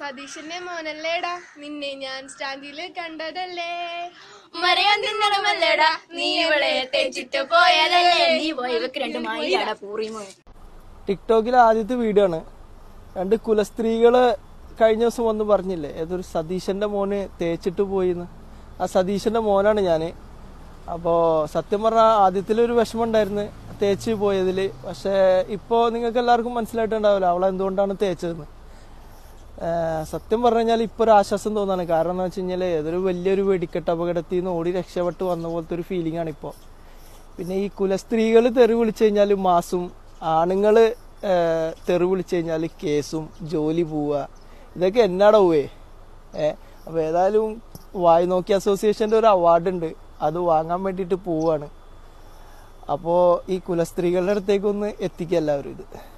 സതീശന്റെ മോനല്ലേടാ നിന്നെ ഞാൻ സ്റ്റാൻഡില് കണ്ടതല്ലേ മരയാൻ തിന്നണമല്ലേടാ നീ ഇവിടെ തെച്ചിട്ട് പോയാലല്ലേ നീ പോയി വെക്ക് രണ്ട് മായിലാടാ പൂറിമോ ടിക്ടോക്കിലെ ആദ്യത്തെ വീഡിയോ ആണ് രണ്ട് കുലസ്ത്രീകള് കഴിഞ്ഞ ദിവസം വന്ന് പറഞ്ഞില്ലേ ഏതൊരു സതീശന്റെ മോന് തേച്ചിട്ട് പോയിന്ന് ആ സതീശന്റെ മോനാണ് ഞാന് അപ്പോ സത്യം പറഞ്ഞാൽ ആദ്യത്തിലൊരു വിഷമം ഉണ്ടായിരുന്നു തേച്ച് പോയതില് പക്ഷെ ഇപ്പോ നിങ്ങൾക്ക് എല്ലാവർക്കും മനസ്സിലായിട്ടുണ്ടാവില്ല അവളെ എന്തുകൊണ്ടാണ് തേച്ചതെന്ന് ഏഹ് സത്യം പറഞ്ഞു കഴിഞ്ഞാൽ ഇപ്പൊ ഒരു ആശ്വാസം തോന്നാണ് കാരണം എന്ന് വെച്ച് കഴിഞ്ഞാൽ ഏതൊരു വലിയൊരു വെടിക്കെട്ട് അപകടത്തിൽ നിന്ന് ഓടി രക്ഷപ്പെട്ട് വന്ന പോലത്തെ ഒരു ഫീലിംഗ് ആണ് ഇപ്പോൾ പിന്നെ ഈ കുലസ്ത്രീകൾ തെറി വിളിച്ചു കഴിഞ്ഞാൽ മാസും ആണുങ്ങള് ഏഹ്, തെറി വിളിച്ചു കഴിഞ്ഞാൽ കേസും ജോലി പോവുക ഇതൊക്കെ എന്നാടാ പോവേ ഏ അപ്പൊ ഏതായാലും വായി നോക്കി അസോസിയേഷന്റെ ഒരു അവാർഡ് ഉണ്ട് അത് വാങ്ങാൻ വേണ്ടിയിട്ട് പോവാണ് അപ്പോ ഈ കുലസ്ത്രീകളുടെ അടുത്തേക്കൊന്ന് എത്തിക്കുക എല്ലാവരും ഇത്